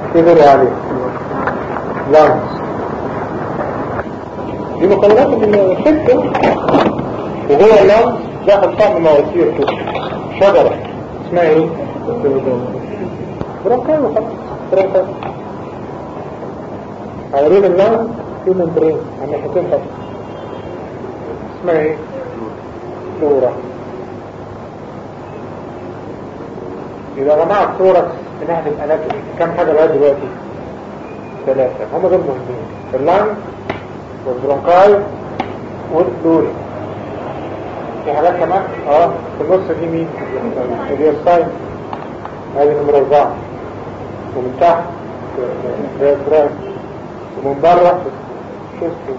كبر عليه لانس دي مكونات من الشركة وهو اللانس داخل طعم مواسير كده شجرة اسمها ايه؟ برونكاي وخلاص برونكاي حوالين اللانس في ممبرين عم يحطين خط اسمها ايه؟ فلورا يبقى يا جماعة الثوركس من ناحية الاناتومي كم حاجة لغاية دلوقتي؟ ثلاثة هم دول مهمين اللانس والبرونكاي والدوري في حاجات كمان اه في النص دي مين اليوستاين هذه نمرة أربعة ومن تحت الديافراغم ومن بره شيستو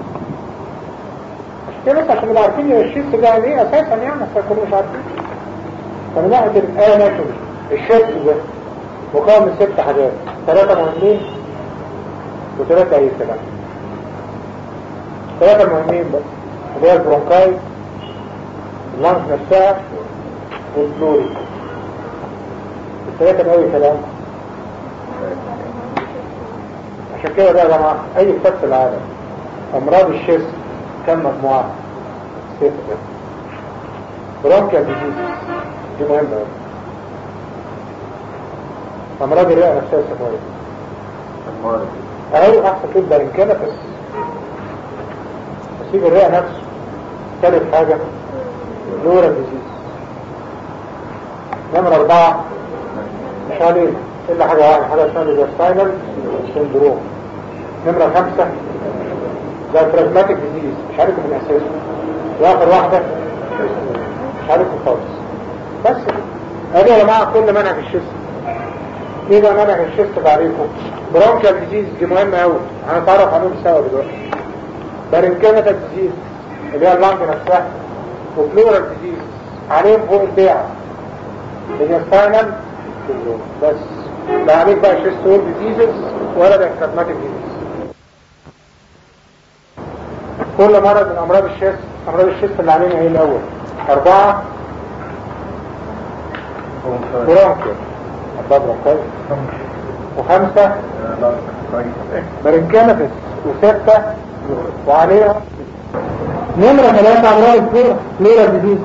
عشان كده بس عشان نبقى عارفين الشيست ده يعني ايه اساسا يعني عشان كلنا مش عارفين فمن ناحية الاناتومي الشيست ده مكون من ست حاجات ثلاثة مهمين وثلاثة اي كلام ثلاثة مهمين بس اللي هي البرونكاي اللانس نفسها والفلوري الثلاثة قوي كلام عشان كده بقى يا جماعة أي كتاب في العالم أمراض الشيست كم مجموعة ستة برونكيال ديزيز دي مهمة أوي أمراض الرئة نفسها سموية أهو أحسن كده برنكانة بس تسيب الرئة نفسه ثالث حاجة لورا ديزيز نمرة أربعة مش عليه إلا حاجة واحدة حاجة اسمها الجاستاينال سندروم نمرة خمسة ده تراجماتيك ديزيز مش عارف من أساسه وآخر واحدة مش عارف خالص بس أدي يا جماعة كل منهج الشيست ايه بقى منهج الشيست تعريفه برونكيال ديزيز دي مهمة أوي هنتعرف عليهم سوا دلوقتي بارنكيماتال ديزيز اللي هي اللانج نفسها وفلورال ديزيز عليهم فوق البيع اللي هي سباينال بس لا عليك بقى شيست وول ديزيزز ولا بانكراتماتيك ديزيز كل مرض من امراض الشيست امراض الشيست اللي علينا ايه الاول اربعة برونكيال اربعة برونكيال وخمسة برنكامتس وستة وعليها نمرة ثلاثة أمراض الفلورا فلورا ديزيز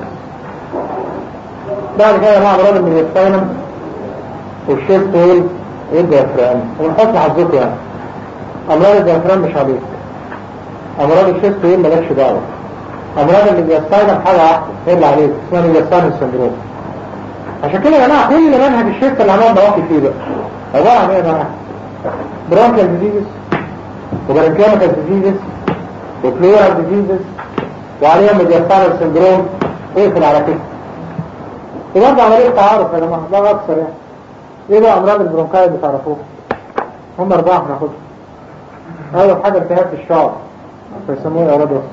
بعد كده مع أمراض الميوستاينم والشيست وول والديافرام ونحط حظكم يعني أمراض الديافرام مش عليك أمراض الشيست وول مالكش دعوة أمراض الميوستاينم حاجة واحدة هي اللي عليك اسمها ميوستاينم سندروم عشان كده يا جماعة كل منهج الشيست اللي عمال بواقي فيه بقى عبارة عن ايه يا جماعة؟ برونكيال ديزيز وبرنكياميكال ديزيز وفلورال ديزيز وعليها ميدياستانال سندروم اقفل على كده وبرضه عملية تعارف يا جماعة ده أكثر يعني ايه بقى أمراض البرونكاية اللي تعرفوها؟ هم أربعة هناخدهم أول حاجة التهاب في الشعر فيسموه إعراض وسط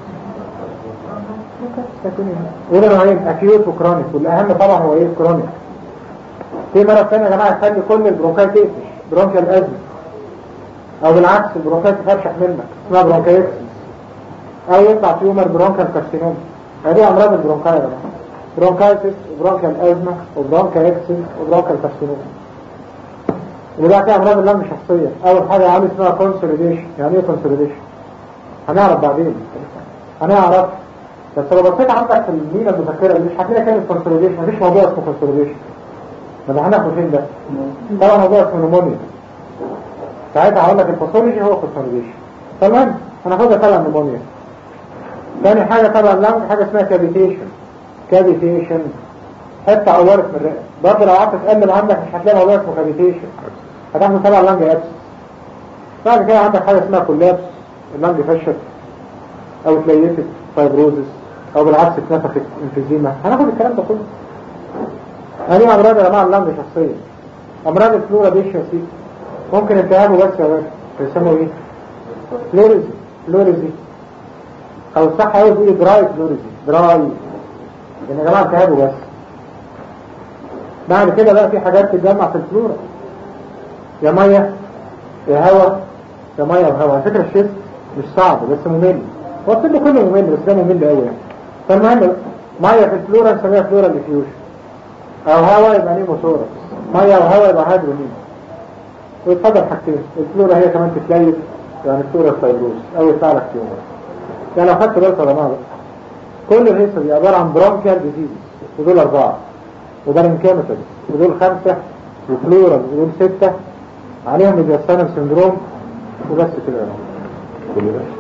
وده نوعين أكيوت وكرونيك والأهم طبعا هو إيه الكرونيك في مرض ثاني يا جماعة يخلي كل البرونكاية تقفش برونكيال أزمة أو بالعكس البرونكاية تفرشح منك اسمها برونكايتس او يطلع تيومر برونكال كارسينوم هذه امراض البرونكايا بقى برونكايتس وبرونكال ازمه وبرونكايتس وبرونكال كارسينوم وده كده امراض اللم شخصيه اول حاجه عامل اسمها كونسوليديشن يعني ايه كونسوليديشن هنعرف بعدين هنعرف بس لو بصيت عندك في المينا المذكره مش هتلاقي كلمه كونسوليديشن مفيش موضوع اسمه كونسوليديشن ما هناخد فين ده طبعا موضوع اسمه نمونيا ساعتها هقول لك الباثولوجي هو كونسوليديشن تمام هناخدها تبع النمونيا ثاني حاجة طبعا اللنج حاجة اسمها كابيتيشن كابيتيشن حتة عورت من الرئة برضه لو قعدت تقلب عندك مش هتلاقي موضوع اسمه كابيتيشن هتاخد طبعا اللنج ابس بعد كده عندك حاجة اسمها كولابس اللنج فشت او اتليفت فايبروزس او بالعكس اتنفخت انفيزيما هناخد الكلام ده كله هذه امراض يا جماعه اللنج شخصيا امراض الفلورا ديشن سي ممكن التهابه بس يا باشا بيسموه ايه؟ فلوريزي فلوريزي او صح عاوز ايه دراي فلوريزي دراي لان يا جماعه التهابه بس بعد كده بقى في حاجات تتجمع في الفلورا يا ميه يا هواء يا ميه وهواء على فكره الشيست مش صعب بس ممل هو الطب كله ممل بس ده ممل قوي يعني فالمهم ميه في الفلورا نسميها فلورا ديفيوجن او هواء يبقى نيموثوركس ميه وهواء يبقى هيدرونيم ويتفضل حاجتين الفلورا هي كمان تتليف يعني الفلورا الفيروس او يطلع لك تيومر يعني لو خدت بالك يا جماعه كل الهيصه دي عباره عن برونكيال ديزيز ودول اربعه وبارنكيميكال ودول خمسه وفلورال ودول سته عليهم ميدياستانم سندروم وبس كده يا جماعه كل ده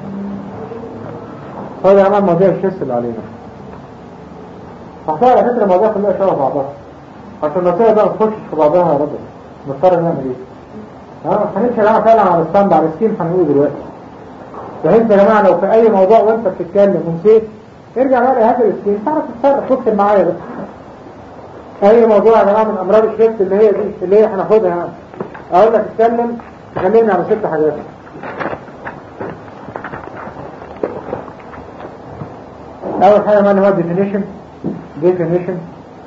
هذا يا جماعه مواضيع الشيس اللي علينا هتلاقي على فكره المواضيع كلها شبه بعضها عشان المسائل بقى ما تخشش في بعضها يا رب نضطر نعمل ايه؟ ها هنمشي يا جماعه فعلا على الستاند على السكيم هنقول دلوقتي بحيث يا جماعه لو في اي موضوع وانت بتتكلم ونسيت ارجع بقى لهذا السكيم تعرف تتصرف واكتب معايا بس اي موضوع يا جماعه من امراض الشيست اللي هي دي اللي هي هناخدها يعني اقول لك اتكلم كلمني على ست حاجات اول حاجه ما هو definition definition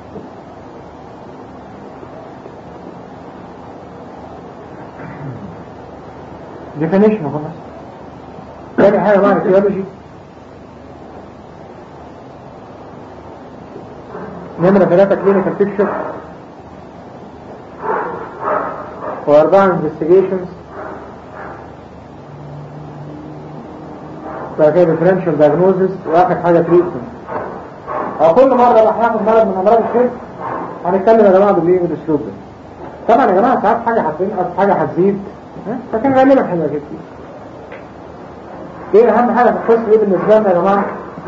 definition خلاص تاني حاجه معنى theology نمرة ثلاثة clinical picture وأربعة investigations بعد كده differential diagnosis وآخر حاجة treatment أو كل مرة لما هناخد مرض من أمراض الشرك هنتكلم يا جماعة بالإيه بالأسلوب ده طبعا يا جماعة ساعات حاجة هتنقص حاجة هتزيد ها؟ لكن غالبا هيبقى كده ايه أهم حاجة في القصة ايه بالنسبة لنا يا جماعة؟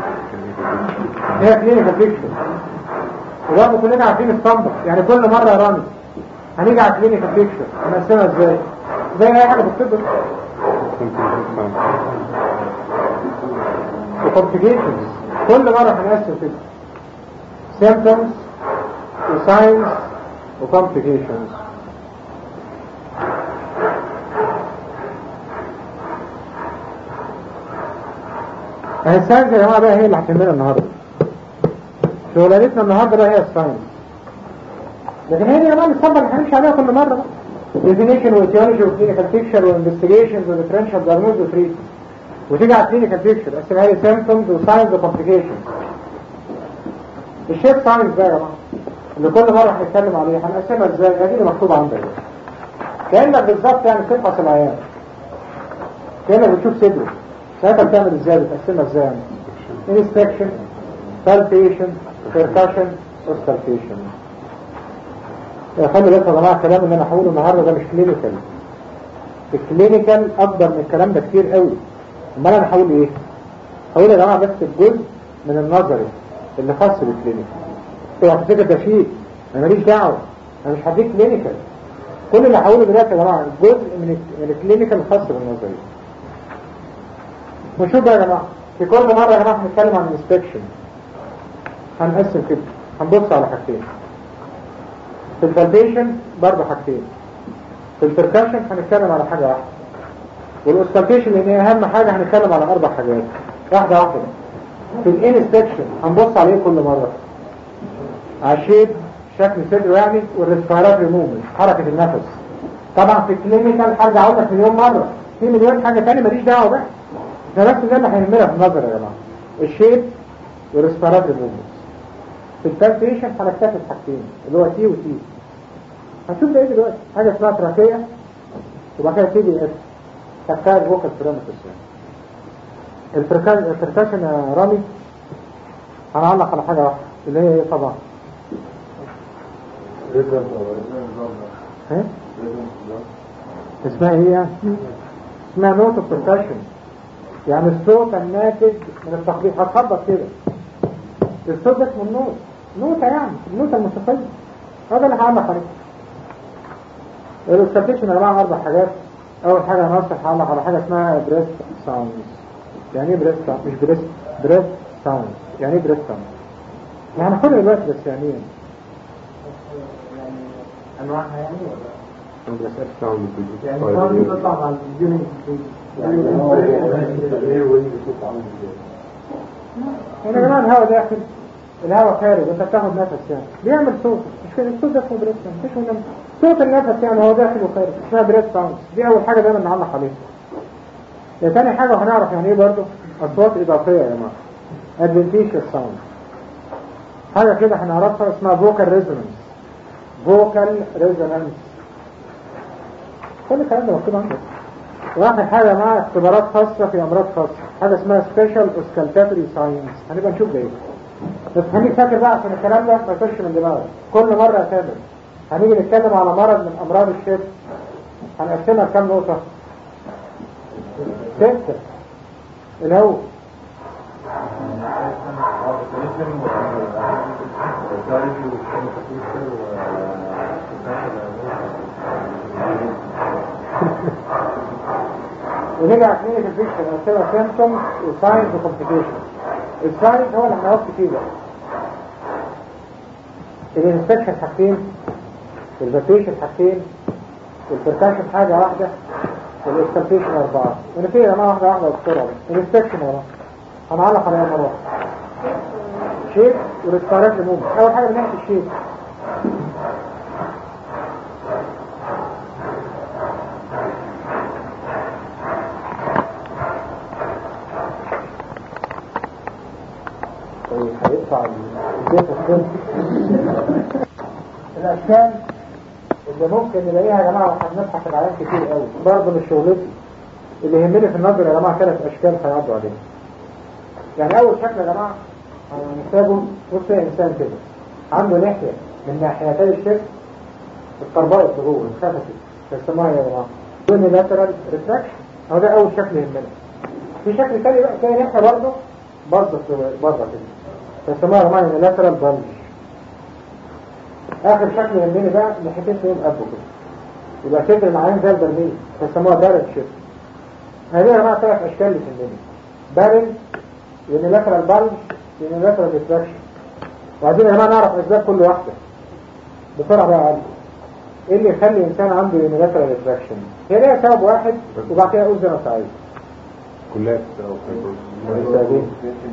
هي كلينيكال بيكتشر وبرضه كلنا عارفين الصندق يعني كل مرة يا رامي هنيجي على كلينيكال بيكتشر هنقسمها ازاي؟ زي اي حاجة في الطب وكومبليكيشنز كل مرة هنقسم كده symptoms وساينز وكومبليكيشنز اهي الساينز يا جماعة بقى هي اللي هتهمنا النهاردة شغلانتنا النهاردة بقى هي الساينز لكن هي دي يا جماعة الصبر اللي هنمشي عليها كل مرة بقى definition وثيولوجي وكلينيكال بيكتشر وانفستيجيشنز وديفرنشال دايجنوز وتريتمنت وتيجي على الكلينيكال بيكتشر قسمها لي سيمبتومز وساينز وكومبليكيشنز الشيب ساينز ده يا جماعه اللي كل مره هنتكلم عليه هنقسمها ازاي ادي اللي مكتوب عندك ده. كانك بالظبط يعني بتفحص العيان كانك بتشوف صدره ساعتها بتعمل ازاي بتقسمها ازاي يعني انسبكشن بالبيشن بيركشن اوستالفيشن خلي بالك يا جماعه الكلام اللي انا هقوله النهارده ده مش كلينيكال الكلينيكال اكبر من الكلام ده كتير قوي امال انا هقول ايه هقول يا جماعه بس الجزء من النظري اللي خاص بالكلينيكال اوعى تفتكر ده شيء انا ماليش دعوه انا مش هديك كلينيكال كل اللي هقوله دلوقتي يا جماعه جزء من من الكلينيكال الخاص بالنظري ونشوف بقى يا جماعه في كل مره يا جماعه هنتكلم عن الانسبكشن هنقسم كده هنبص على حاجتين في الفالبيشن برضه حاجتين في البركشن هنتكلم على حاجه واحده والاوستالفيشن لان هي اهم حاجه هنتكلم على اربع حاجات واحده واحده في الانسبكشن هنبص عليه كل مرة على الشيب شكل صدره يعني والريسبيرات ريموفمنت حركة النفس طبعا في الكلينيكال هرجع اقول لك مليون مرة في مليون حاجة تانية ماليش دعوة بقى ده بس ده اللي هيهمنا في النظر يا جماعة الشيب والريسبيرات ريموفمنت في البالبيشن هنكتفي بحاجتين اللي هو تي وتي هنشوف ده ايه دلوقتي حاجة اسمها تراكية وبعد كده تي دي اس تكاد فوكال بريمتس يعني البركاشن يا رامي هنعلق على حاجة واحدة اللي هي ايه طبعا ها؟ اسمها ايه يعني؟ اسمها نوت بركاشن يعني الصوت الناتج من التخبيط هتخبط كده الصوت ده اسمه النوت نوتة يعني النوتة الموسيقية هذا اللي هعلق عليه الاستاتيشن يا جماعة اربع حاجات اول حاجة انا اصلا هعلق على حاجة اسمها بريست ساوندز يعني ايه بريست ساوند مش بريست بريست ساوند يعني ايه بريست ساوند ما هناخدها دلوقتي بس يعني ايه انواعها يعني ولا بريست ساوند يعني الصوت بتطلع مع الجيرنج هنا يا جماعة الهواء داخل الهواء خارج انت بتاخد نفس يعني بيعمل صوت مش كده الصوت ده اسمه بريست ساوند مفيش منه صوت النفس يعني هو داخل وخارج اسمها بريست ساوند دي اول حاجة دايما نعلق عليها يا تاني حاجة وهنعرف يعني ايه برضه اصوات اضافية يا جماعة adventitious sound حاجة كده هنعرفها اسمها vocal resonance vocal resonance كل الكلام ده مكتوب عندك واخر حاجة معاه اختبارات خاصة في أمراض خاصة حاجة اسمها سبيشال اوسكالتاتري ساينس هنبقى نشوف ده ايه بس خليك فاكر بقى عشان الكلام ده ما يخش من دماغك كل مرة أتابع هنيجي نتكلم على مرض من أمراض الشرك هنقسمها كام نقطة؟ ستة الأول ونرجع تاني في الفيكشن نقسمها سيمتومز وساينز وكومبليكيشن الساينز هو اللي هنقص فيه بقى الانسبكشن حاجتين الفاتيشن حاجتين البركاشن حاجة واحدة والاكسلتيشن أربعة ونبتدي يا جماعة واحدة واحدة بسرعة الانسبكشن ورا هنعلق عليها مرة واحدة شيب وريسبيرات موفمنت أول حاجة من ناحية الشيب طيب هيدفع البيت السن الأشكال اللي ممكن نلاقيها يا جماعة واحنا بنبحث العيان كتير قوي برضه مش شغلتي اللي يهمني في النظر يا جماعة ثلاث أشكال هيعدوا عليها يعني أول شكل يا جماعة هنحتاجه بص يا إنسان كده عنده لحية من ناحيتي الشكل القرباء الظهور الخففي بيسموها يا جماعة دون لاترال ريتراكشن هو ده أول شكل يهمنا في شكل تاني بقى تاني لحية برضه برضه بره كده بيسموها يا جماعة لاترال بلج آخر شكل يهمني بقى ناحيتين فيهم قبه كده يبقى شكل العين زي البرميل بيسموها بارد شكل هذه يا جماعة ثلاث أشكال اللي تهمني بارد يونيلاترال بلج يونيلاترال ريتراكشن وعايزين يا جماعة نعرف أسباب كل واحدة بسرعة بقى عندي ايه اللي يخلي انسان عنده يونيلاترال ريتراكشن هي ليها سبب واحد وبعد كده اقول زي ما انت عايز كلات او فايبروز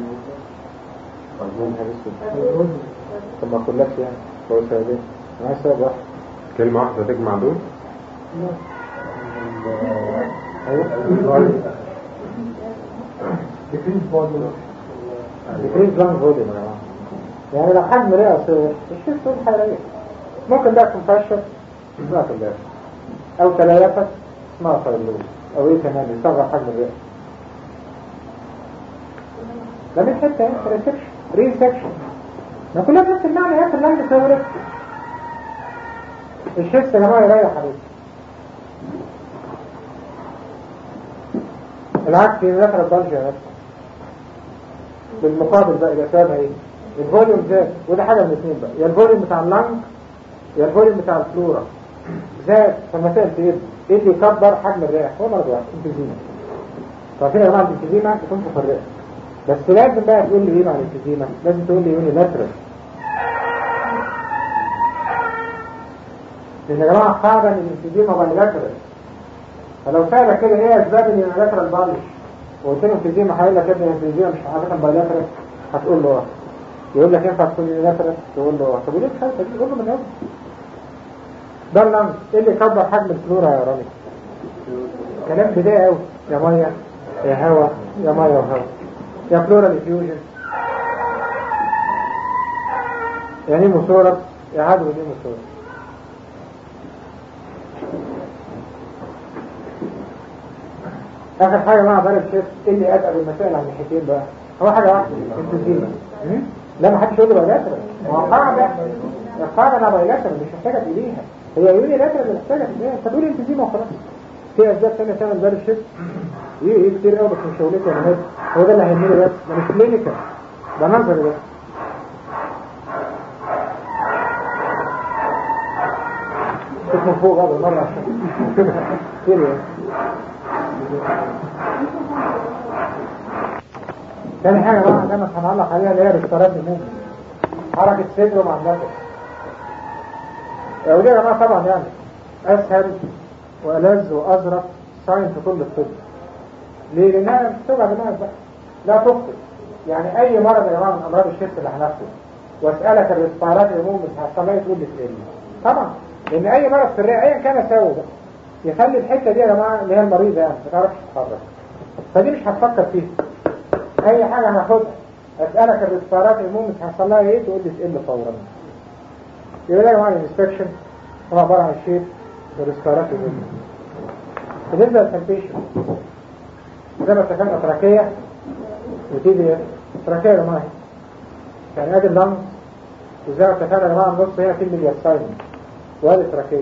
طب ما كلكش يعني هو سببين انا عايز سبب واحد كلمة واحدة تجمع دول ايوه ديكريز بودي ديكريز لانج فوليوم يا جماعه يعني لو حجم رئه صغير الشيست دول حراريه ممكن ده يكون فشل اسمها كلها او تليفت اسمها فايلوز او ايه كمان يصغر حجم الرئه ده من حته يعني ريسكشن ريسكشن ما كلها بنفس المعنى يا اخي اللانج صغرت الشيست يا جماعه يريح عليك العكس يدخل الضلجة نفسه بالمقابل بقى يبقى سببها ايه الفوليوم زاد وده حاجة من الاثنين بقى يا الفوليوم بتاع اللنج يا الفوليوم بتاع الفلورا زاد فالمسائل تقل ايه اللي يكبر حجم الرئة هو مرض واحد انتزيما فعارفين يا جماعة الانتزيما بتنفخ الرئة بس لازم بقى تقول لي ايه مع الانتزيما لازم تقول لي يوني لاترال لان يا جماعة قاعدة ان الانتزيما باي لاترال فلو سألك كده ايه اسباب اليونيلاترال بالش وقلت له انفيزيما هيقول لك يا ابني الانفيزيما مش عادة بايلاترال هتقول له اه يقول لك ينفع تكون يونيلاترال تقول له اه طب وليه مش عارف تقول له من اول ده اللنج ايه اللي كبر حجم الفلورا يا رامي كلام بداية قوي يا ميه يا هوا يا ميه وهوا يا فلورال افيوجن يا نيموثوركس يا عدو نيموثوركس اخر حاجة مع بارد شيف ايه اللي اتقل المسائل على الناحيتين بقى هو حاجة واحدة انتزيما لا ما حدش يقول لي بايلاترال هو قاعدة القاعدة انا بايلاترال مش محتاجة تقوليها هي يقولي لاترال اللي محتاجة تقوليها فتقولي انتزيما وخلاص في اسباب ثانيه تعمل بارد شيف ايه ايه كتير قوي بس مش شغلتي انا مادي هو ده اللي هيهمني بس ده مش كلينيكال ده نظري بس شوف من فوق هذا مرة عشان كتير يعني تاني حاجة بقى عندنا هنعلق عليها اللي هي الاختيارات الموجة حركة صدر مع النفس ودي يا جماعة طبعا يعني أسهل وألذ وأزرق ساين في كل الطب ليه؟ لأنها بتوجع دماغك بقى لا تخطئ يعني أي مرض يا جماعة من أمراض الشيست اللي هناخده وأسألك الريسبيرات العموم هتحصل لها تقول لي تقل طبعا لأن أي مرض في الرئة أيا كان سوي بقى يخلي الحتة دي يا جماعة اللي هي المريضة يعني ما تعرفش تتحرك فدي مش هتفكر فيها اي حاجة هناخدها اسألك الريسبيرات المهم هيحصل لها ايه تقول لي تقل فورا يبقى ده يا جماعة الانسبكشن هو عبارة عن شيب الريسبيرات المهم بالنسبة للتنفيشن زي ما اتفقنا تراكية وتي بي اس تراكية يا جماعة يعني ادي اللنز وزي ما اتفقنا يا جماعة النص هنا في الميدياستاين وادي تراكية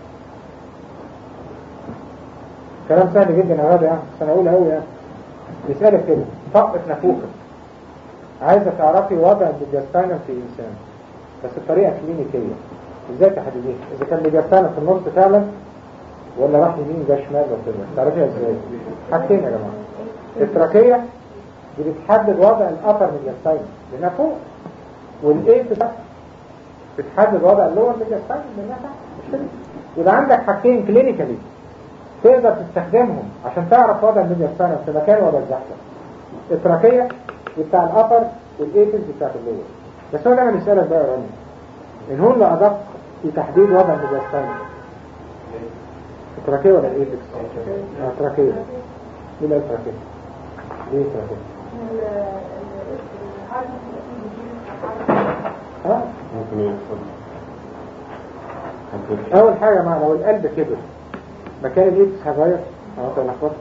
كلام سهل جدا يا غالي يعني بس انا اقول قوي يعني بيسألك كده طقة نافوخك عايزة تعرفي وضع الميدياستاينم في الإنسان بس بطريقة كلينيكية ازاي تحدديها إذا كان الميدياستاينم في النص فعلا ولا راح يمين جه شمال ولا كده تعرفيها ازاي حاجتين يا جماعة التراكية دي بتحدد وضع الأبر ميدياستاينم لأنها فوق والإيت ده بتحدد وضع اللور ميدياستاينم لأنها تحت مش كده يبقى عندك حاجتين كلينيكالي تقدر تستخدمهم عشان تعرف وضع الميدياستاينم في مكان ولا الزحمة التراكية بتاع الأبر والإيتز بتاعت اللور بس هو ده انا بسألك بقى يا رامي إن هو اللي أدق في تحديد وضع الميدياستاينم التراكية ولا الإيتكس؟ آه التراكية مين قال التراكية؟ ليه التراكية؟ ها؟ ممكن يحصل حدد أول حاجة مع لو القلب كبر مكان الإيتكس هيغير أه أنت لخبطت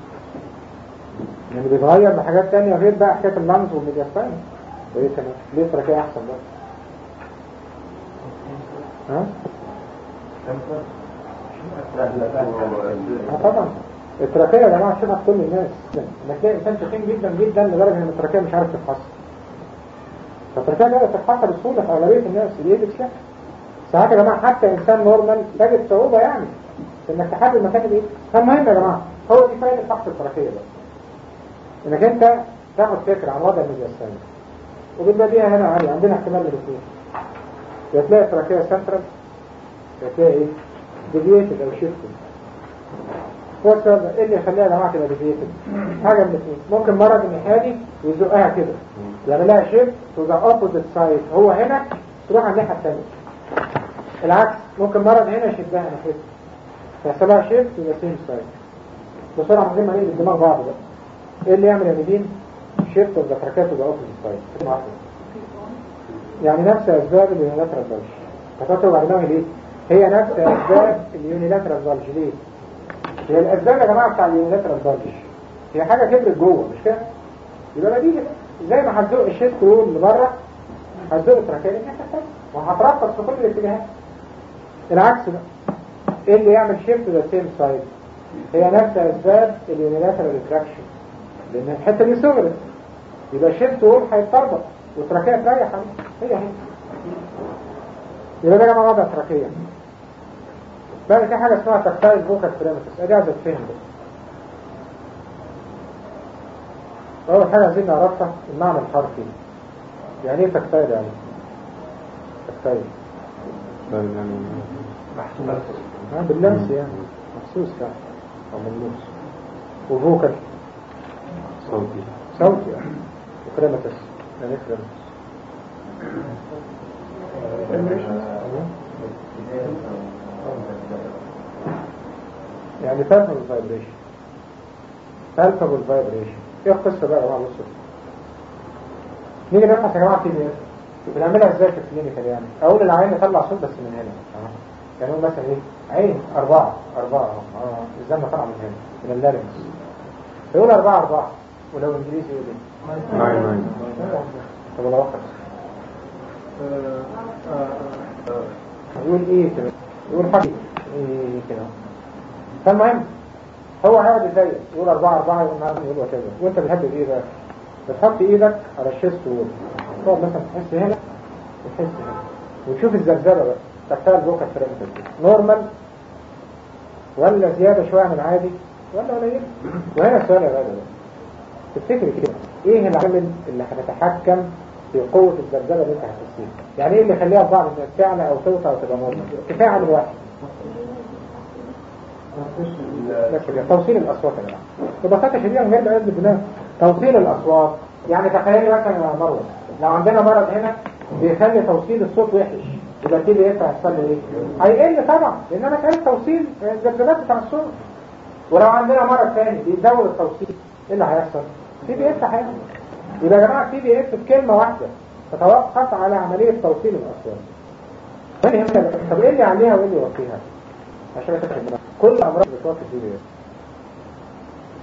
يعني بيتغير بحاجات تانية غير بقى حكاية اللمز والميدياستاين وإيه كمان؟ ليه التراكية أحسن بقى؟ ها؟ اه طبعا التراكية يا جماعة شبه كل الناس لما تلاقي انسان تخين جدا جدا لدرجة ان التراكية مش عارف تتحصل فالتراكية لا تتحصل بسهولة في أغلبية الناس الايدكس لا ساعات يا جماعة حتى انسان نورمال تجد صعوبة يعني في انك تحدد مكان الايدكس فالمهم يا جماعة هو دي فايدة فحص التراكية بقى انك انت تاخد فكرة عن وضع الميديا الثاني وبيبقى بيها هنا عالي عندنا احتمال للاثنين يا تلاقي التراكية سنترال يا تلاقي ايه ديفييتد او شيفتد هو السبب ايه اللي يخليها يا جماعه تبقى ديفييتد حاجه من الاثنين ممكن مرض الناحيه ويزقها كده يعملها شيفت تو ذا اوبوزيت سايد هو هنا تروح على الناحيه الثانيه العكس ممكن مرض هنا يشدها ناحيته فيحصلها شيفت تو ذا سيم سايد بسرعه من غير ما نقلب الدماغ بعض بقى ايه اللي يعمل يا مدين شيفت تو ذا تراكات تو ذا اوبوزيت سايد يعني نفس اسباب اليونيلاترال بلج هتطلب على دماغي ليه هي نفس اسباب اليونيلاترال بلج ليه هي الاسباب يا جماعه بتاع اليونيلاترال بلج هي حاجه كبرت جوه مش كده يبقى بديهي زي ما هتزق الشيست رول لبره هتزق التراكيه الناحيه الثانيه وهترفض في كل الاتجاهات العكس بقى ايه اللي يعمل شيفت ذا سيم سايد هي نفس اسباب اليونيلاترال ريتراكشن لان الحته دي صغرت يبقى الشيفت وول هيتطربق والتراكيه تريح هي هي يبقى ده يا جماعه وضع التراكيه بقى في حاجة اسمها تكتايل فوكال بريمتس ادي عايزة تفهم بس أول حاجة عايزين نعرفها المعنى الحرفي يعني ايه تكتايل يعني؟ تكتايل آه باللمس يعني مخصوص يعني أو ملموس وفوكال صوتي صوتي يعني وكريمتس يعني ايه كريمتس؟ يعني palpable vibration palpable vibration ايه القصة بقى يا جماعة بصوا نيجي نبحث يا جماعة في ايه بنعملها ازاي في الكلينيكال يعني اقول العين يطلع صوت بس من هنا اه يعني نقول مثلا ايه عين اربعة اربعة اه الزمة طالعة من هنا من اللارنكس يقول اربعة اربعة ولو انجليزي يقول ايه ناين ناين طب لو وقت يقول ايه كده يقول حاجة ايه كده فالمهم هو هيقعد ازاي يقول أربعة أربعة يقول نعم يقول وكذا وانت بتحب ايه بقى بتحط ايدك على الشيست وول تقعد مثلا تحس هنا وتحس هنا وتشوف الزلزلة بقى تختار بوكا فريمتر نورمال ولا زيادة شوية عن العادي ولا قليل وهنا السؤال يا غالي تفتكر كده ايه العامل اللي هتتحكم في قوة الزلزلة اللي انت هتحسيها يعني ايه اللي يخليها بعض الناس تعلى او توطى او تبقى نورمال كفاية عامل واحد بس كده توصيل الأصوات يا جماعة ببساطة شديدة من غير ما يبدو الدماغ توصيل الأصوات يعني تخيلي مثلا يا مروه لو عندنا مرض هنا بيخلي توصيل الصوت وحش يبقى كده ايه هيحصل لي ايه؟ هيقل طبعا لان انا كانت توصيل الذبذبات بتاع الصوت ولو عندنا مرض ثاني بيزود التوصيل ايه اللي هيحصل؟ سي بي اف هيحصل يبقى يا جماعه سي بي اف بكلمه واحده تتوقف على عمليه توصيل الاصوات طب ايه اللي يعليها وايه اللي يوطيها؟ عشان تفهم كل امراض بتوقف سي بي اف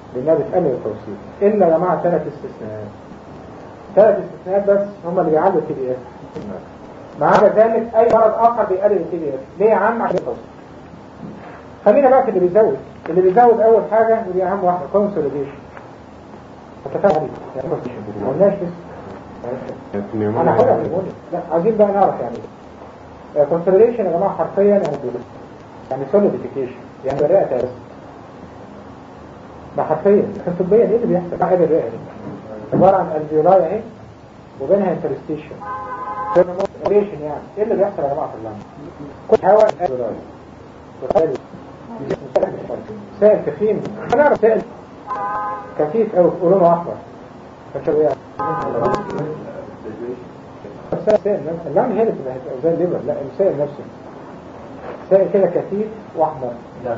لانها بتقلل التوصيل الا يا جماعه ثلاث استثناءات ثلاث استثناءات بس هم اللي بيعلوا التي بي اف ما عدا ذلك اي مرض اخر بيقلل التي بي اف ليه يا عم عشان التوصيل خلينا بقى في اللي بيزود اللي بيزود اول حاجه ودي اهم واحده كونسوليديشن فتفهم يعني ما قلناش لسه انا هقولها في الموني لا عايزين بقى نعرف يعني ايه كونسوليديشن يا جماعه حرفيا يعني يعني سوليديفيكيشن يعني الرئه تارس ما حرفيا لكن طبيا ايه اللي بيحصل بعد الرئه دي عباره عن الفيولاي اهي وبينها انترستيشن كونسوليديشن يعني ايه اللي بيحصل يا جماعه في اللنج كل هواء الفيولاي سائل تخين هنعرف سائل كثيف او ولونه احمر فشو يعني السائل نفسه اللعن هي اللي بتبقى زي الليبر لا السائل نفسه سائل كده كثيف واحمر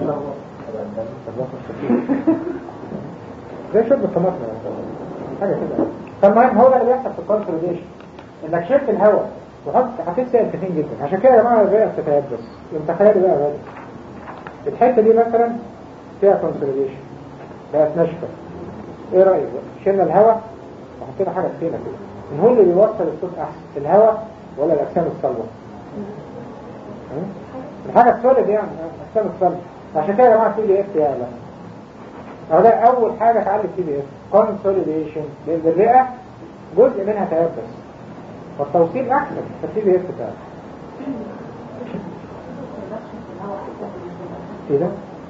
زي شرب الطماطم حاجه كده فالمهم هو ده اللي بيحصل في الكونسوليديشن انك شلت الهواء وحط حطيت سائل تخين جدا عشان كده يا جماعه الرئه بتتيبس يوم تخيلوا بقى غالي الحته دي مثلا فيها كونسوليديشن بقت ناشفه ايه رايك بقى شلنا الهواء وحطينا حاجه فينا كده هو اللي بيوصل الصوت احسن الهواء ولا الاجسام الصلبه الحاجه السوليد يعني الاجسام الصلبه عشان كده يا جماعه تي بي اف يا لا أو ده اول حاجه تعلي التي بي اف كونسوليديشن لان الرئه جزء منها تيبس والتوصيل احسن في التي بي اف بتاعك ايه ده؟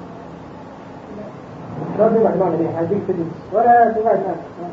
لا تبعد معنا ليه هديك في ولا تبعد معنا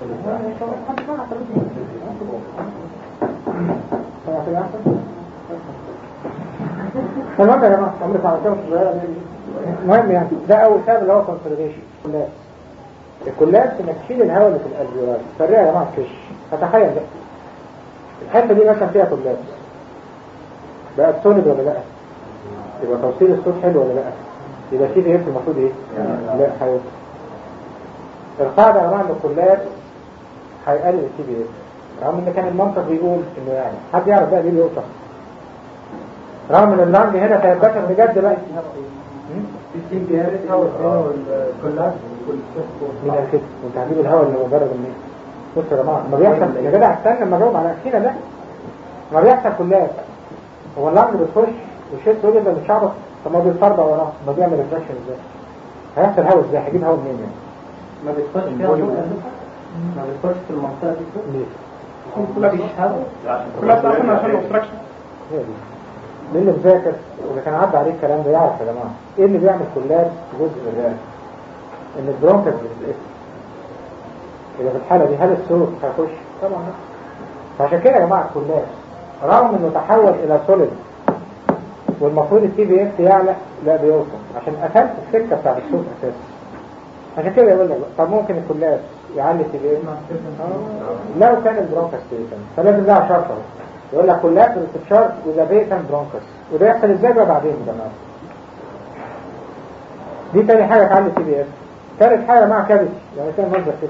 تمام يا جماعه عمرك على كده المهم يعني ده اول سبب اللي هو كونسوليديشن كلابس الكلابس انك تشيل الهواء اللي في الالفيولار فريها يا جماعه تكش فتخيل بقى الحته دي مثلا فيها كلابس بقى سوليد ولا لا يبقى توصيل الصوت حلو ولا لا يبقى في ايه المفروض ايه لا حيوي القاعده يا جماعه ان الكلابس هيقلل التي بي اس رغم ان كان المنطق بيقول انه يعني حد يعرف بقى ليه بيوصل رغم ان اللانج هنا تيبسك بجد بقى التي بي اس هو الكلاب مين قال كده وانت هتجيب الهواء اللي مجرد منين بص يا جماعه ما بيحصل يا جدع استنى لما اجاوب على اكينا ده ما بيحصل كلاب هو اللانج بتخش والشيت تقول ده مش شعبك طب ما بيتفربع وراه ما بيعمل ريفراكشن ازاي هيحصل هواء ازاي هيجيب هواء منين يعني ما بيدخلش فيها ما بيدخلش في المنطقة دي ليه مفيش هواء كلها بتاعتنا عشان الاوبستراكشن هي دي مين اللي مذاكر واللي كان عدى عليه الكلام ده يعرف يا جماعه ايه اللي بيعمل كلاب في جزء من الرئه ان البرونكس بتتقفل يبقى في الحاله دي هل الصوت هيخش طبعا لا فعشان كده يا جماعه الكلاب رغم انه تحول الى سوليد والمفروض التي بي اف يعلى لا بيوصل عشان قفلت السكه بتاعت الصوت اساسا عشان كده يقول لك طب ممكن الكلاب يعلي التي بي اف لو كان البرونكس بيتم فلازم ده شرط اهو يقول لك كلاب بتتشارج وذا بيتم برونكس وده يحصل ازاي بقى بعدين يا جماعه دي تاني حاجه تعلي التي بي اف ثالث حاجه مع كابج يعني كان منظر كده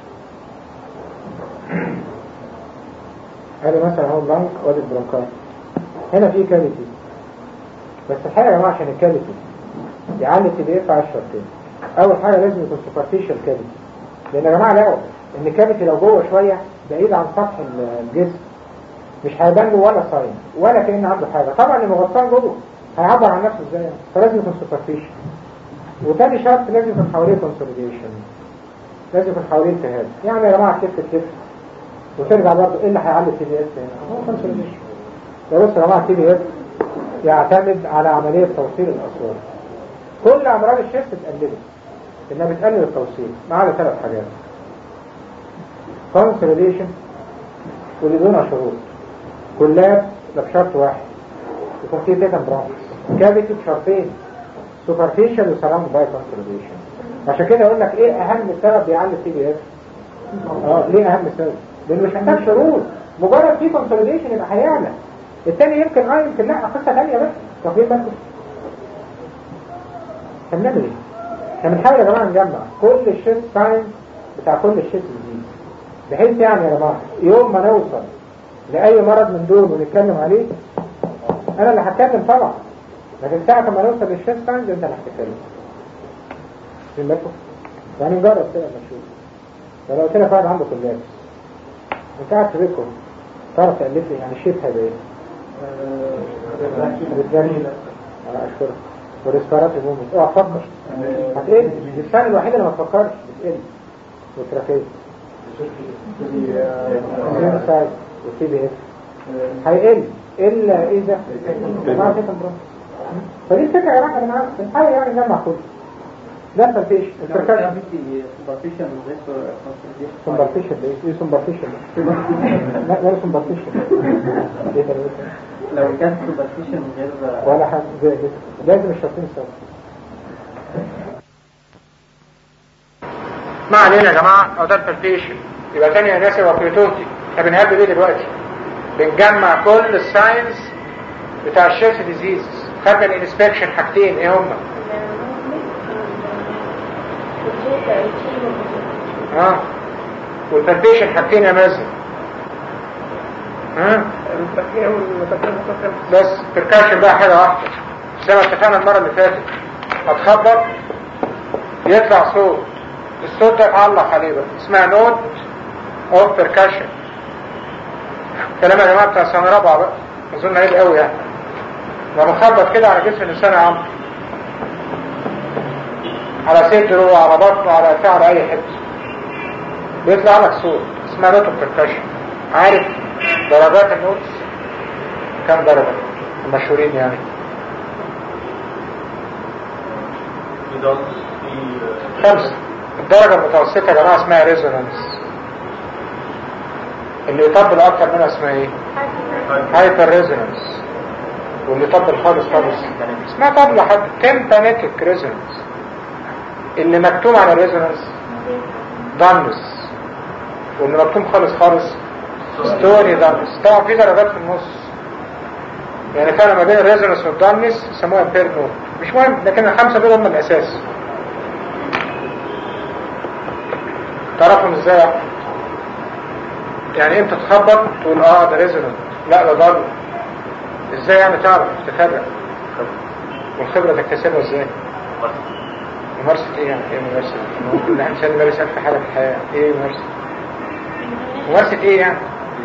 ادي مثلا اهو اللنج وادي البرونكاي هنا في كافيتي بس الحقيقه يا جماعه عشان الكافيتي يعلي التي بي اف على الشرطين اول حاجه لازم يكون سوبرفيشال كافيتي لان يا جماعه لقوا ان الكافيتي لو جوه شويه بعيد عن سطح الجسم مش هيبان له ولا ساين ولا كأن عنده حاجه طبعا اللي مغطاه جوه هيعبر عن نفسه ازاي فلازم يكون سوبرفيشال وتاني شرط لازم يكون حواليه كونسوليديشن لازم يكون حواليه التهاب يعني يا جماعه تلف تلف وترجع برضه ايه اللي هيعلي التي بي اس هنا هو كونسوليديشن يا بص يا جماعه التي بي اس يعتمد على عمليه توصيل الاصوات كل امراض الشفت اتقللت انها بتقلل التوصيل ما عدا ثلاث حاجات كونسوليديشن واللي دونها شروط كلاب ده بشرط واحد يكون فيه بيتا برانكس كافيتي بشرطين سوبرفيشال وسراوند باي كونسوليديشن عشان كده اقول لك ايه اهم سبب بيعلي التي بي اس اه ليه اهم سبب لانه مش محتاج شروط مجرد في كونسوليديشن يبقى هيعلى الثاني يمكن اه يمكن لا قصه ثانيه بس واخدين بالكم هنعمل ايه؟ احنا بنحاول يا جماعه نجمع كل الشيت ساينز بتاع كل الشيت جديد بحيث يعني يا جماعه يوم ما نوصل لأي مرض من دول ونتكلم عليه أنا اللي هتكلم طبعا لكن ساعة ما نوصل للشيست ساينز أنت اللي هتتكلم في بالكم يعني نجرب كده لما نشوف لو قلت لك واحد عنده كولابس انت قاعد في بيتكم تعرف تألف لي يعني الشيب هيبقى ايه؟ ريتراني اشكرك وريسبيراتي مومنت اوعى تفكر هتقل دي الثانية الوحيدة اللي ما تفكرش بتقل والتراكية سايد والسي بي اس هيقل الا اذا ما في تمرين فدي الفكرة يا جماعة انا بنحاول يعني نجمع كله ده الفلتيش الفركات سوبرفيشال من غير concentration. سمبرتيشن ده ايه سمبرتيشن لا ده سمبرتيشن ايه ده لو كان سوبرفيشال من غير ولا حاجة زي كده لازم الشرطين سوا ما علينا يا جماعة او ده الفلتيشن يبقى تاني يا ناس وكريتوتي احنا بنهب ايه دلوقتي بنجمع كل الساينس بتاع الشيرس ديزيز خدنا الانسبكشن حاجتين ايه هما اه والفلتيشن حاجتين يا مازن ها التكلية والتكلية المتكلم بس تركاش بقى حاجة واحدة زي ما اتفقنا المرة اللي فاتت هتخبط يطلع صوت الصوت ده اتعلق عليه بقى اسمها نوت اوف بيركاشن كلام يا جماعة بتاع سنة رابعة بقى اظن عيب قوي يعني لما خبط كده على جسم الانسان يا عم على صدره على بطنه على بتاع على اي حته بيطلع لك صوت اسمها نوت اوف بيركاشن عارف درجات النوتس كم درجة المشهورين يعني خمسة الدرجة المتوسطة يا جماعة اسمها ريزونانس اللي يطبل اكتر منها اسمها ايه هايبر ريزونانس واللي يطبل خالص خالص اسمها طبلة حد تمبانيتك ريزونانس اللي مكتوم على الريزونانس دانس واللي مكتوم خالص خالص ستوني دانس طبعا في درجات في النص يعني فرق ما بين الريزونانس والدانس يسموها بير نوت مش مهم لكن الخمسة دول هم الأساس تعرفهم ازاي يعني؟ يعني امتى تخبط تقول اه ده ريزونانت لا ده ضل ازاي يعني تعرف تفرق والخبرة تكتسبها ازاي ممارسة ايه يعني ايه ممارسة لا انسان لابس الف حاجة في الحياة ايه ممارسة ممارسة ايه يعني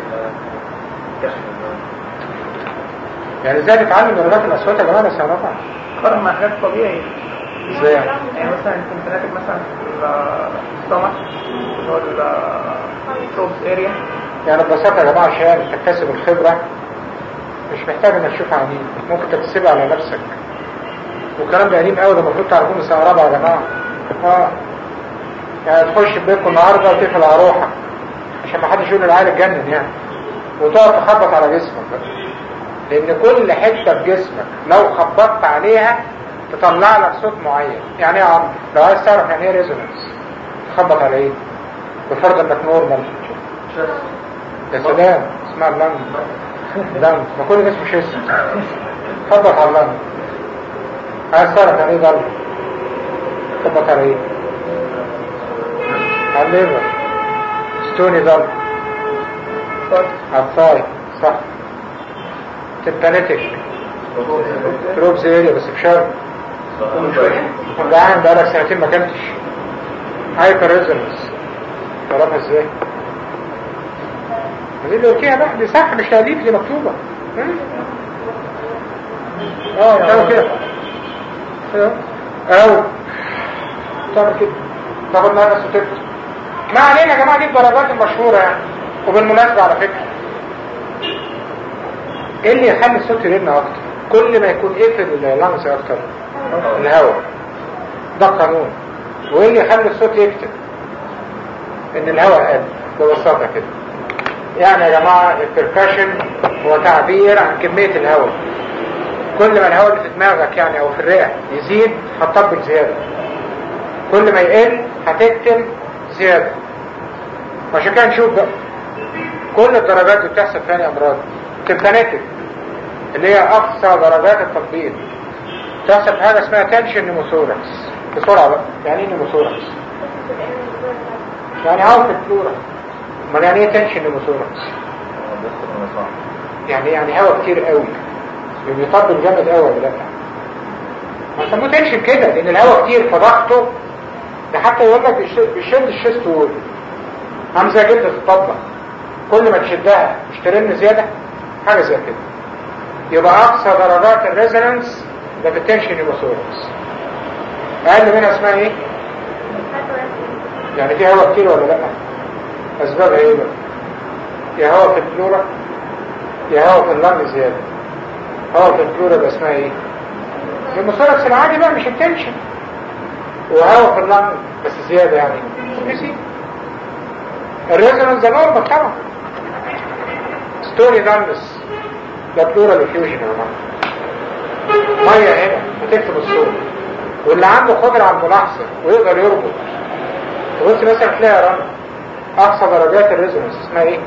يعني ازاي تتعلم درجات الاصوات يا جماعه بس هنقطع قارن مع حاجات طبيعية ازاي يعني يعني مثلا السمباتيك مثلا في الستومك اللي هو الثروبس اريا يعني ببساطه يا جماعه عشان تكتسب الخبره مش محتاج انك تشوف عميل ممكن تكتسبها على نفسك والكلام ده قديم قوي ده المفروض تعرفوه من سنه رابعه يا جماعه اه يعني تخش بيتكم النهارده وتقفل على روحك عشان ما حدش يقول العيال اتجنن يعني وتقعد تخبط على جسمك بقى. لان كل حته في جسمك لو خبطت عليها تطلع لك صوت معين يعني ايه يا عم لو عايز تعرف يعني ايه ريزونانس تخبط على ايه بفرض انك نورمال يا سلام اسمها اللنج لنج ما كل اسمه شيست خبط على اللنج عايز تعرف يعني ايه ضرب خبط على ايه على الليفر ستوني ضرب على الثاي صح تمبانيتك تروبز اريا بس بشرط جعان بقالك سنتين ما كنتش هايبر ريزونانس تعرفها ازاي؟ دي اللي قلتيها بقى دي صح مش تأليف دي مكتوبة م? اه تعمل كده اه. او تعمل كده تاخد نفس وتكتب ما علينا يا جماعة دي الدرجات المشهورة يعني وبالمناسبة على فكرة ايه اللي يخلي الصوت يرن اكتر كل ما يكون قفل اللانس اكتر الهواء ده قانون وايه اللي يخلي الصوت يكتب ان الهواء قل ببساطة كده يعني يا جماعة البركاشن هو تعبير عن كمية الهواء كل ما الهواء اللي في دماغك يعني او في الرئة يزيد هتطبل زيادة كل ما يقل هتكتم زيادة عشان كده نشوف بقى كل الدرجات اللي بتحصل في أي امراض تمبانيتك اللي هي اقصى درجات التطبيق تحصل في حاجة اسمها تنشن نيموثوركس بسرعة بقى يعني ايه نيموثوركس يعني عاوز الفلورا امال يعني ايه تنشن نيموثوركس يعني يعني هواء كتير قوي بيطبل جامد قوي ولا لا ما سموه تنشن كده لان الهواء كتير فضغطه ده حتى يقول لك بيش- بيشد الشيست وول عامل زي جلدة الطبلة كل ما تشدها مش ترن زيادة حاجة زي كده يبقى أقصى درجات الريزونانس ده في التنشن هيموثوركس أقل منها اسمها إيه؟ يعني في هواء كتير ولا لأ؟ أسبابها إيه بقى؟ يا هواء في البلورة يا هواء في اللنج زيادة هواء في البلورة ده اسمها إيه؟ الهيموثوركس العادي بقى مش التنشن وهواء في اللنج بس زيادة يعني سي الريزونانس ده نورمال طبعا ستوري نانس ده بلورال افيوجن يا جماعه ميه هنا بتكتب الصوت واللي عنده قدره على الملاحظه ويقدر يربط تبص مثلا تلاقي رن اقصى درجات الريزونانس اسمها ايه؟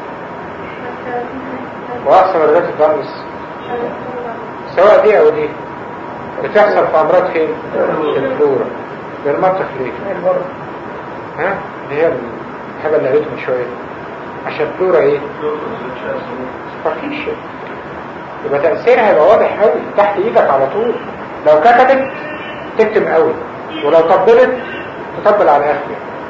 واقصى درجات الدمس سواء دي او دي بتحصل في امراض فين؟ في الفلورا بالمنطق ليه؟ ها؟ دي هي الحاجه اللي قريتها من شويه عشان الفلورا ايه؟ سباركيشن يبقى تأثيرها هيبقى واضح قوي تحت ايدك على طول لو كتبت تكتب قوي ولو طبلت تطبل على الاخر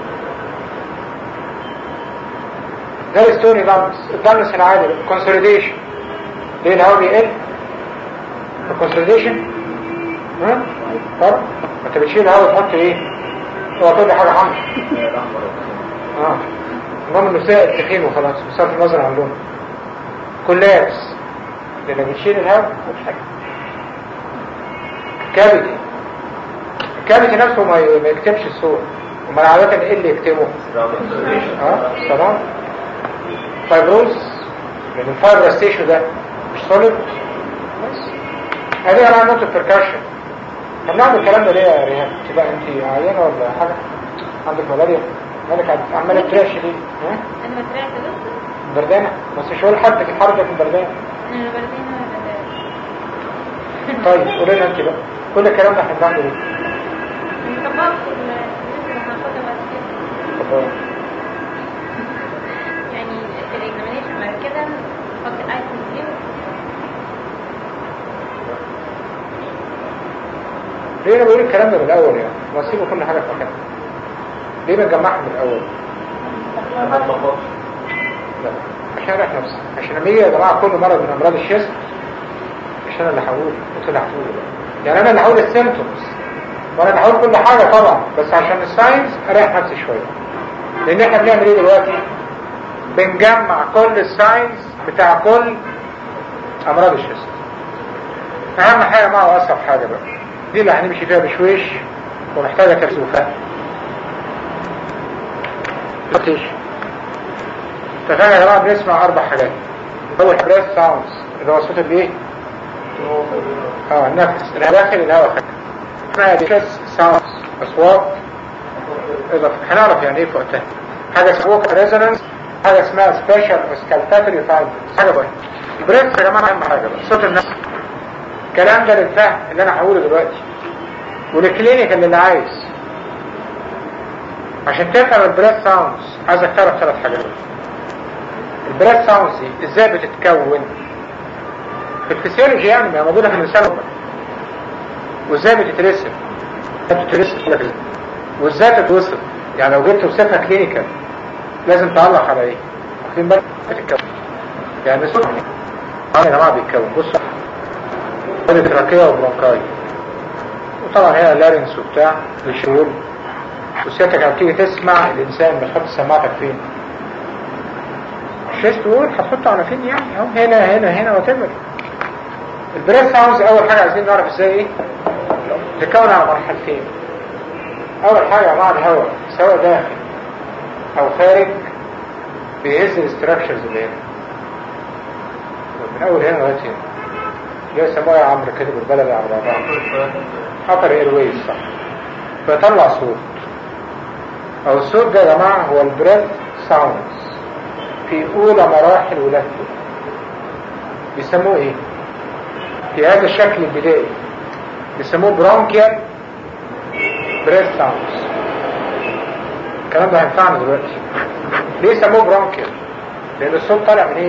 ده الستوري دانس الدانس العادي الكونسوليديشن ليه الهواء بيقل الكونسوليديشن ها طب ما انت بتشيل الهواء تحط ايه هو كل حاجه حمر اه المهم انه سائل تخين وخلاص بصرف النظر عن لونه كولابس لانك بتشيل الهواء مش حاجه كافيتي الكافيتي نفسه ما ي- ما يكتبش الصوت امال عاده ايه اللي يكتبه اه تمام فايبروز لان الفايبر ستيشن ده مش سوليد بس هذه انا نوت البركاشن طب نعمل الكلام ده ليه يا ريهام تبقى انت عيانه ولا حاجه عندك ملاريا مالك عماله تراش ليه ها انا ما طلعت بس بردانه بس مش هقول حد في حركه في البردانه انا بردين ولا طيب قولي لنا انت بقى كل الكلام ده احنا بنعمله ليه ما طبقش اللي هناخدها بعد كده طب يعني في الاكزامينيشن بعد كده نحط الايتم دي ليه انا بقول الكلام ده من الاول يعني واسيبه كل حاجه في مكانها ليه بنجمعها من الاول لا عشان اريح نفسي عشان لما يجي يا جماعه كل مرض من امراض الشيست مش انا اللي هقول انتوا اللي هتقولوا يعني انا اللي هقول السيمتومز وانا اللي هقول كل حاجه طبعا بس عشان الساينس اريح نفسي شويه لان احنا بنعمل ايه دلوقتي بنجمع كل الساينس بتاع كل امراض الشيست اهم حاجه معه واصعب حاجه بقى دي اللي هنمشي فيها بشويش ومحتاجه تركيز وفهم تفتيش اتفقنا يا جماعه بنسمع اربع حاجات اول بريس ساوندز اللي هو صوت الايه اه النفس اللي داخل الهواء خارج اسمها ديكس ساوندز اصوات اضافه هنعرف يعني ايه في وقتها حاجه اسمها ريزونانس حاجه اسمها سبيشال اسكالتاتوري فايندز حاجه بقى البريس يا جماعه اهم حاجه بقى صوت النفس الكلام ده للفهم اللي انا هقوله دلوقتي وللكلينيكال اللي عايز عشان تفهم البريس ساوندز عايزك تعرف ثلاث حاجات البريس ساوندز دي ازاي بتتكون في الفسيولوجي يعني ما هي موجوده في الانسان أكبر. وازاي بتترسم بتترسم كده كده. وازاي تتوصف يعني لو جيت توصفها كلينيكال لازم تعلق على ايه واخدين بالك بتتكون يعني الصوت اه يا جماعه بيتكون بصوا ادي تراكيه وبرونكاي وطبعا هنا لارنس وبتاع للشغل وسيادتك لما تيجي تسمع الانسان بتحط سماعتك فين الشيست وول هتحطه على فين يعني اهو هنا هنا هنا وتبر البريس ساوندز اول حاجه عايزين نعرف ازاي ايه تتكون على مرحلتين اول حاجه مع الهواء سواء داخل او خارج بيهز الاستراكشرز اللي هنا من اول هنا لغايه هنا اللي هي سموها يا عمرو كده بالبلد على بعضها upper airways صح فيطلع صوت او الصوت ده يا جماعه هو البريث ساوندز في اولى مراحل ولادته بيسموه ايه في هذا الشكل البدائي بيسموه برونكيال بريث ساوندز الكلام ده هينفعنا دلوقتي ليه سموه برونكيال لان الصوت طالع منين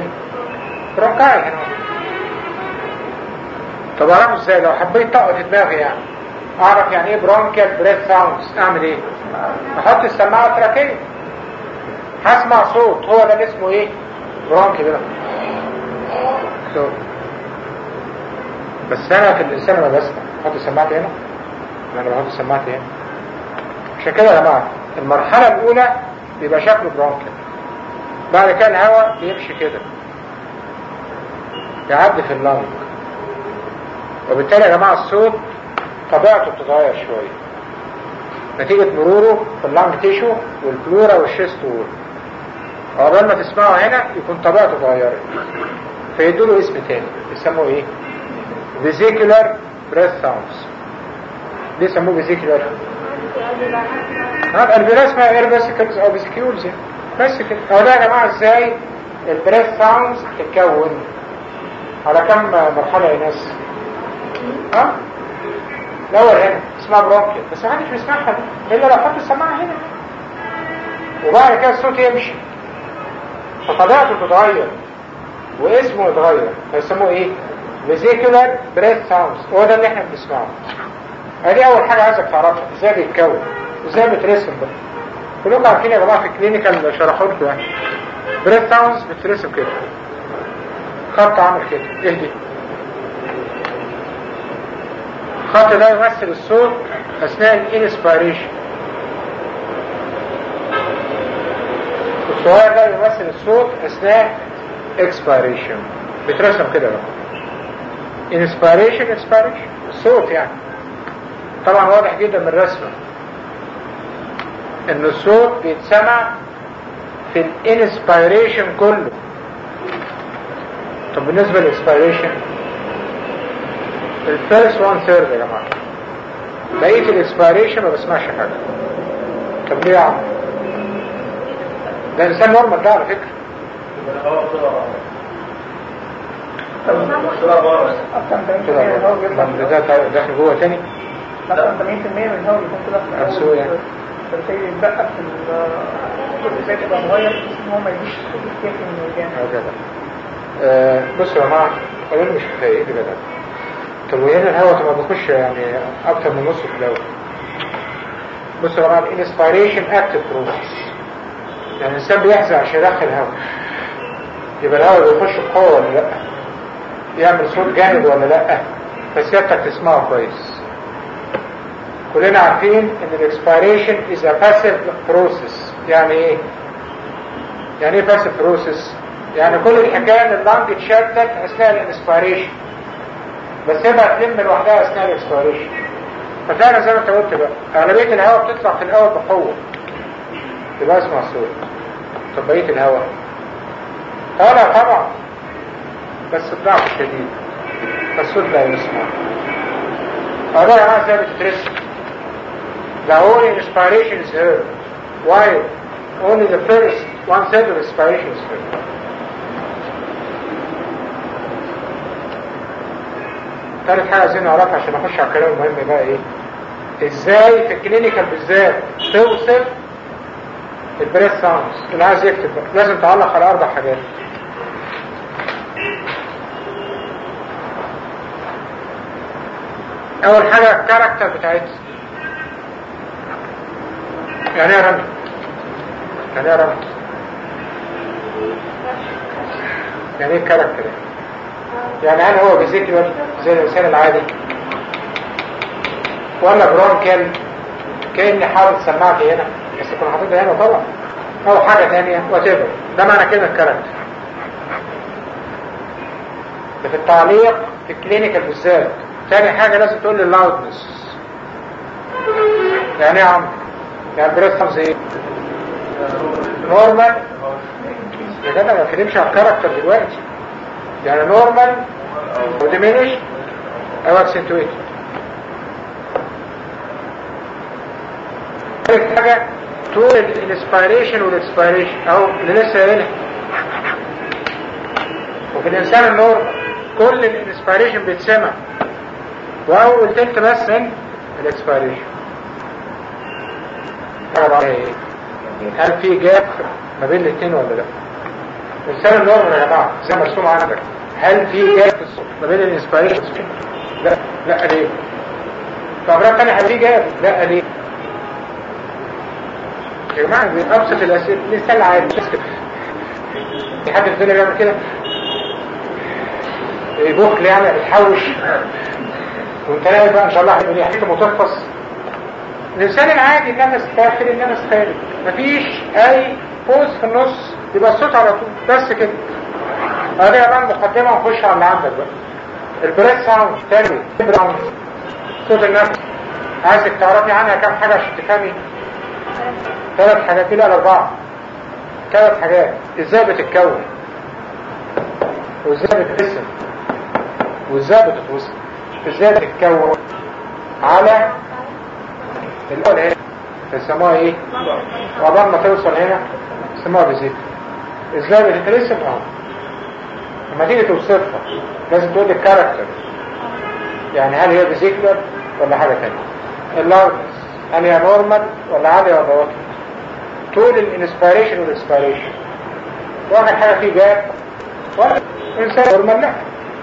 برونكاي هنا طب اعرفه ازاي لو حبيت طاقة دماغي يعني اعرف يعني ايه برونكيال بريث ساوندز اعمل ايه احط السماعه تراكيه هسمع صوت هو ده اللي اسمه ايه برونكي ده صوت بس انا في الانسان ما بسمع احط سماعتي هنا انا بحط سماعتي هنا عشان كده يا جماعه المرحله الاولى بيبقى شكله برونكيال بعد كده الهواء بيمشي كده يعدي في اللنج وبالتالي يا جماعه الصوت طبيعته بتتغير شويه نتيجة مروره في اللانج تيشو والبلورا والشيست وول عقبال ما تسمعه هنا يكون طبيعته اتغيرت فيدوا له اسم تاني يسموه ايه؟ فيزيكولار بريث ساوندز ليه سموه فيزيكولار؟ هذا البريث اسمها اير فيسيكلز او فيزيكيولز بس كده هو ده يا جماعه ازاي البريث ساوندز تتكون على كم مرحله يا ناس؟ ها؟ الاول هنا اسمها برونكيال بس ما حدش بيسمعها دي الا لو حط السماعه هنا وبعد كده الصوت يمشي فطبيعته تتغير واسمه يتغير فيسموه ايه فيزيكولار بريث ساوندز هو ده اللي احنا بنسمعه ادي اول حاجه عايزك تعرفها ازاي بيتكون ازاي بيترسم بقى كلكم عارفين يا جماعه في الكلينيكال شرحوا لكم يعني بريث ساوندز بتترسم كده خط عامل كده اهدي الخط ده يمثل الصوت اثناء الانسبيريشن الصغير ده يمثل الصوت اثناء اكسبيريشن بيترسم كده بقى انسبيريشن اكسبيريشن الصوت يعني طبعا واضح جدا من الرسمه ان الصوت بيتسمع في الانسبيريشن كله طب بالنسبه للاكسبيريشن الفيرست وان ثيرد يا جماعه بقيه الاكسبيريشن ما بسمعش حاجه طب ليه يا عم ده انسان نورمال ده على فكره اكتر من 80% من الهواء بيطلع من ده ده داخل جوه تاني اكتر من 80% من الهواء بيكون طلع في نفسه الاول يعني. فبالتالي يتبقى في الجزء ازاي تبقى مغير بحيث ان هو ما يجيش صوت كافي من الجانب اه كده آه، بصوا يا جماعه اولا مش كفايه ايه ده طب وهنا الهواء تبقى بيخش يعني اكتر من نص في الاول بصوا يا جماعه الانسبيريشن اكتف بروسس يعني الانسان بيحزن عشان يدخل هواء يبقى الهواء بيخش بقوه ولا لا يعمل صوت جامد ولا لا فسيادتك تسمعه كويس كلنا عارفين ان الاكسبيريشن از ا باسيف بروسيس يعني ايه يعني ايه باسيف بروسيس يعني كل الحكايه ان اللنج اتشتت اثناء الانسبيريشن بس هي بقى تلم لوحدها اثناء الاكسبيريشن ففعلا زي ما انت قلت بقى اغلبيه الهواء بتطلع في الاول بقوه تبقى اسمع الصوت طب بقيه الهواء طالع طبعا بس بضعف شديد فالصوت لا يسمع هذا يا جماعه زي ما بتترسم The only inspiration is heard. Why? Only the first one third of inspiration is heard. ثالث حاجة عايزين نعرفها عشان نخش على الكلام المهم بقى ايه ازاي في الكلينيكال بالذات توصف البريث ساوندز اللي عايز يكتب بقى. لازم تعلق على اربع حاجات اول حاجة الكاركتر بتاعتها يعني ايه رمز يعني ايه رمز يعني ايه الكاركتر يعني هل هو فيزيكولار زي الانسان العادي ولا برونكال كاني حاطط سماعتي هنا بس كنت حاططها هنا طبعا او حاجه ثانيه وات ده معنى كده الكاركتر ده في التعليق في الكلينيكال بالذات تاني حاجه لازم تقول لي اللاودنس يعني ايه يا عم يعني بريس خمسة ايه نورمال يا جدع ما بتكلمش على الكاركتر دلوقتي يعني نورمال وديمينش او اكسنتويت ثالث حاجة طول الانسبيريشن والاكسبيريشن او اللي لسه قايلها وفي الانسان النورمال كل الانسبيريشن بيتسمع واول تلت بس من الاكسبيريشن هل في جاب ما بين الاثنين ولا لا الانسان النورمال يا جماعه زي ما مرسوم عندك هل في جاب في الصوت ما بين الانسبيريشن لا لا ليه فأمراض تانية هتيجي جاب لا ليه يا جماعة دي أبسط الأسئلة الإنسان العادي في حد في الدنيا بيعمل كده البخل يعني بتحوش وانت لاقي بقى ان شاء الله هيبقى حته متنفس الانسان العادي النفس داخل النفس خارج مفيش اي بوز في النص يبقى الصوت على طول بس كده ادي بقى المقدمه ونخش على اللي عندك بقى البريس ساوند تاني براوند صوت النفس عايزك تعرفي عنها كام حاجه عشان تفهمي ثلاث حاجات كده الاربعه ثلاث حاجات ازاي بتتكون وازاي بتتقسم وازاي بتتوصل ازاي بتتكون على الاول ايه بيسموها ايه وعبال ما توصل هنا بيسموها بزيت ازاي بتترسم اهو لما تيجي توصفها لازم تقول الكاركتر يعني هل هي بزيكلر ولا حاجة تانية اللارجنس هل هي نورمال ولا عالية ولا واطية طول الانسبيريشن والانسبيريشن واخر حاجة فيه جاب ولا انسان نورمال لا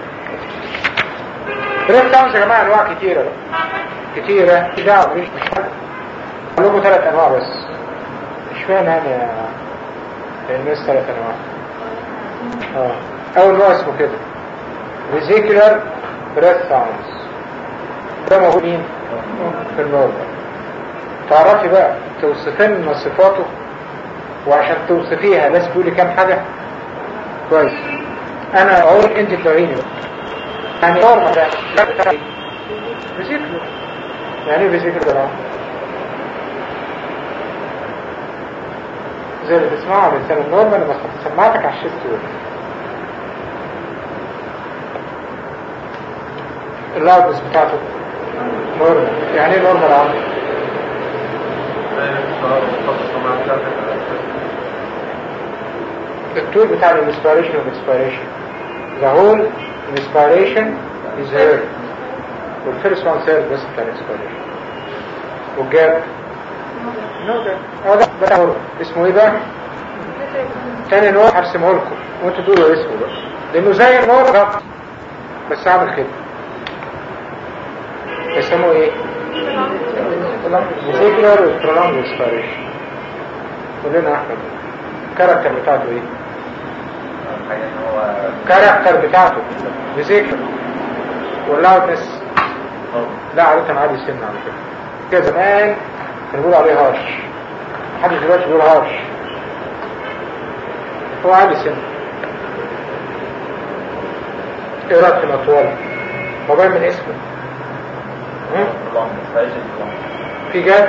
بريك داونز يا جماعة انواع كتيرة بقى كتيرة مش دعوة مش مش حاجة لهم ثلاث انواع بس مش فاهم انا يا الناس ثلاث انواع اه اول نوع اسمه كده فيزيكولار بريث ساوندز ده موجود مين في النورمال تعرفي بقى توصفين من صفاته وعشان توصفيها لازم تقولي كام حاجة كويس انا اقول انت تلاقيني بقى يعني نورمال ده ده بتاعي فيزيكولار يعني ايه فيزيكولار ده زي اللي بتسمعه على الانسان النورمال لما سمعتك على الشيست ويف اللاودنس بتاعته نورمال يعني ايه نورمال عندك الطول بتاع الانسبيريشن والاكسبيريشن the whole inspiration is here والفيرست وان سيرف بس بتاع الانسبيريشن والجاب نو ده اه ده ده نورمال اسمه ايه بقى تاني نوع هرسمه لكم وانتوا تقولوا اسمه بقى لانه زي النور بالظبط بس عامل كده يسموه ايه فيزيكولار والبرولونج انسبيريشن قول احمد الكاركتر بتاعته ايه الكاركتر بتاعته فيزيكولار واللاودنس لا عادة عادي سن على كده كده زمان كانوا بيقولوا عليه هارش لحد دلوقتي بيقول هارش هو عادي سن ايه رايك في الاطوال هو باين من اسمه في جد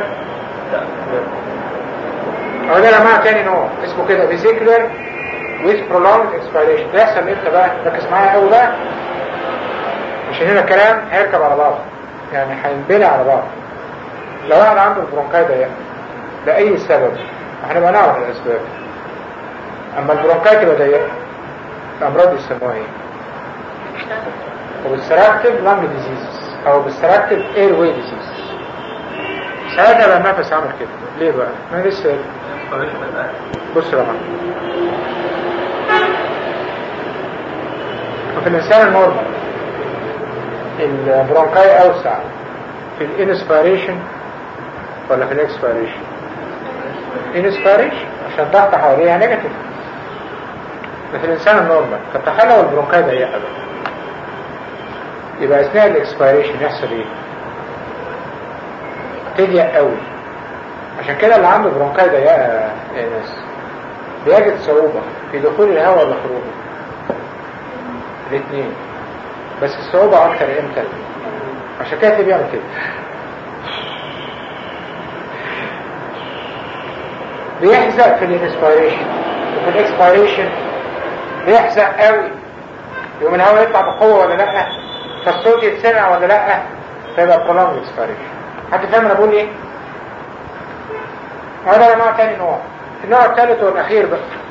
هو ده يا جماعه تاني نوع اسمه كده فيزيكولار with prolonged expiration ده يحصل امتى بقى ركز معايا قوي بقى عشان هنا الكلام هيركب على بعض يعني هينبني على بعض لو واحد عنده البرونكاي ضيقه لأي سبب هنبقى نعرف الأسباب أما البرونكاي تبقى ضيقه الأمراض يسموها إيه؟ وبالسراكتيف لانج ديزيز أو بالسراكتيف اير واي ديزيز ساعتها بقى النفس عامل كده ليه بقى؟ أنا لسه بص يا جماعه وفي الإنسان النورمال البرونكاي أوسع في الانسبيريشن ولا في الاكسبيريشن انسبيريشن عشان ضغط حواليها نيجاتيف ده في الانسان النورمال فتخيل لو البرونكاي ضيقه بقى يبقى اثناء الاكسبيريشن يحصل ايه تضيق قوي عشان كده اللي عنده برونكاي ضيقه يا ناس بيجد صعوبه في دخول الهواء ولا خروجه الاثنين بس الصعوبه اكتر امتى عشان كده بيعمل كده بيحزق في الانسبيريشن وفي الاكسبيريشن بيحزق قوي يوم الهواء يطلع بقوه ولا لا فالصوت يتسمع ولا لا فيبقى prolonged اكسبيريشن حد فاهم انا بقول ايه هذا نوع تاني نوع النوع الثالث والاخير بقى